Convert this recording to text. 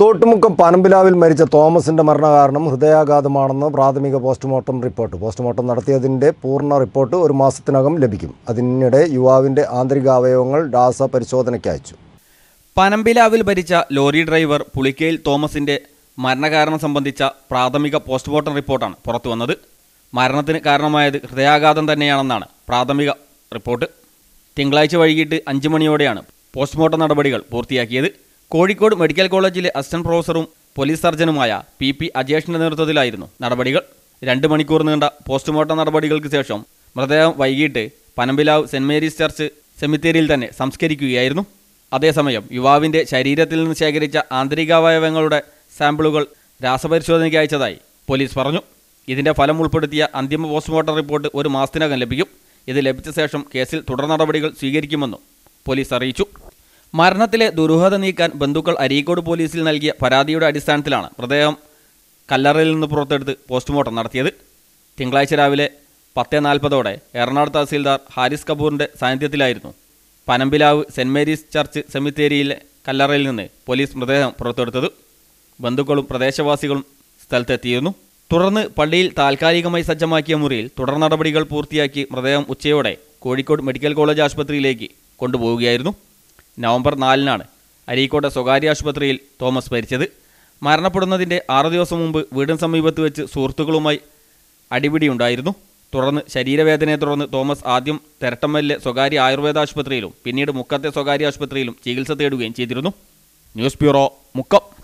തോട്ടുമുക്കം പനമ്പിലാവിൽ മരിച്ച തോമസിന്റെ മരണകാരണം ഹൃദയാഘാതമാണെന്ന് പ്രാഥമിക പോസ്റ്റ്മോർട്ടം റിപ്പോർട്ട് പോസ്റ്റ്മോർട്ടം നടത്തിയതിന്റെ പൂർണ്ണ റിപ്പോർട്ട് ഒരു മാസത്തിനകം ലഭിക്കും അതിനിടെ യുവാവിന്റെ ആന്തരിക അവയവങ്ങൾ രാസ പരിശോധനയ്ക്ക് അയച്ചു പനമ്പിലാവിൽ ഭരിച്ച ലോറി ഡ്രൈവർ പുളിക്കയിൽ തോമസിന്റെ മരണകാരണം സംബന്ധിച്ച പ്രാഥമിക പോസ്റ്റ്മോർട്ടം റിപ്പോർട്ടാണ് പുറത്തുവന്നത് മരണത്തിന് കാരണമായത് ഹൃദയാഘാതം തന്നെയാണെന്നാണ് പ്രാഥമിക റിപ്പോർട്ട് തിങ്കളാഴ്ച വൈകിട്ട് അഞ്ച് മണിയോടെയാണ് പോസ്റ്റ്മോർട്ടം നടപടികൾ പൂർത്തിയാക്കിയത് കോഴിക്കോട് മെഡിക്കൽ കോളേജിലെ അസിസ്റ്റന്റ് പ്രൊഫസറും പോലീസ് സർജനുമായ പി പി അജേഷിന്റെ നേതൃത്വത്തിലായിരുന്നു നടപടികൾ രണ്ട് മണിക്കൂർ നീണ്ട പോസ്റ്റ്മോർട്ടം നടപടികൾക്ക് ശേഷം മൃതദേഹം വൈകിട്ട് പനമ്പിലാവ് സെന്റ് മേരീസ് ചർച്ച് സെമിത്തേരിയിൽ തന്നെ സംസ്കരിക്കുകയായിരുന്നു അതേസമയം യുവാവിന്റെ ശരീരത്തിൽ നിന്ന് ശേഖരിച്ച ആന്തരികാവയവങ്ങളുടെ സാമ്പിളുകൾ രാസപരിശോധനയ്ക്ക് അയച്ചതായി പോലീസ് പറഞ്ഞു ഇതിന്റെ ഫലം ഉൾപ്പെടുത്തിയ അന്തിമ പോസ്റ്റ്മോർട്ടം റിപ്പോർട്ട് ഒരു മാസത്തിനകം ലഭിക്കും ഇത് ലഭിച്ച ശേഷം കേസിൽ തുടർ നടപടികൾ സ്വീകരിക്കുമെന്നും പോലീസ് അറിയിച്ചു മരണത്തിലെ ദുരൂഹത നീക്കാൻ ബന്ധുക്കൾ അരീക്കോട് പോലീസിൽ നൽകിയ പരാതിയുടെ അടിസ്ഥാനത്തിലാണ് മൃതദേഹം കല്ലറയിൽ നിന്ന് പുറത്തെടുത്ത് പോസ്റ്റ്മോർട്ടം നടത്തിയത് തിങ്കളാഴ്ച രാവിലെ പത്ത് നാൽപ്പതോടെ എറണാകുളം തഹസീൽദാർ ഹാരിസ് കപൂറിന്റെ സാന്നിധ്യത്തിലായിരുന്നു പനമ്പിലാവ് സെന്റ് മേരീസ് ചർച്ച് സെമിത്തേരിയിലെ കല്ലറയിൽ നിന്ന് പോലീസ് മൃതദേഹം പുറത്തെടുത്തത് ബന്ധുക്കളും പ്രദേശവാസികളും സ്ഥലത്തെത്തിയിരുന്നു തുടർന്ന് പള്ളിയിൽ താൽക്കാലികമായി സജ്ജമാക്കിയ മുറിയിൽ തുടർ നടപടികൾ പൂർത്തിയാക്കി മൃതദേഹം ഉച്ചയോടെ കോഴിക്കോട് മെഡിക്കൽ കോളേജ് ആശുപത്രിയിലേക്ക് കൊണ്ടുപോവുകയായിരുന്നു നവംബർ നാലിനാണ് അരീക്കോട്ടെ സ്വകാര്യ ആശുപത്രിയിൽ തോമസ് മരിച്ചത് മരണപ്പെടുന്നതിൻ്റെ ആറ് ദിവസം മുമ്പ് വീടിന് സമീപത്ത് വെച്ച് സുഹൃത്തുക്കളുമായി അടിപിടിയുണ്ടായിരുന്നു തുടർന്ന് ശരീരവേദനയെ തുടർന്ന് തോമസ് ആദ്യം തെരട്ടമ്മലിലെ സ്വകാര്യ ആയുർവേദ ആശുപത്രിയിലും പിന്നീട് മുക്കത്തെ സ്വകാര്യ ആശുപത്രിയിലും ചികിത്സ തേടുകയും ചെയ്തിരുന്നു ന്യൂസ് ബ്യൂറോ മുക്കം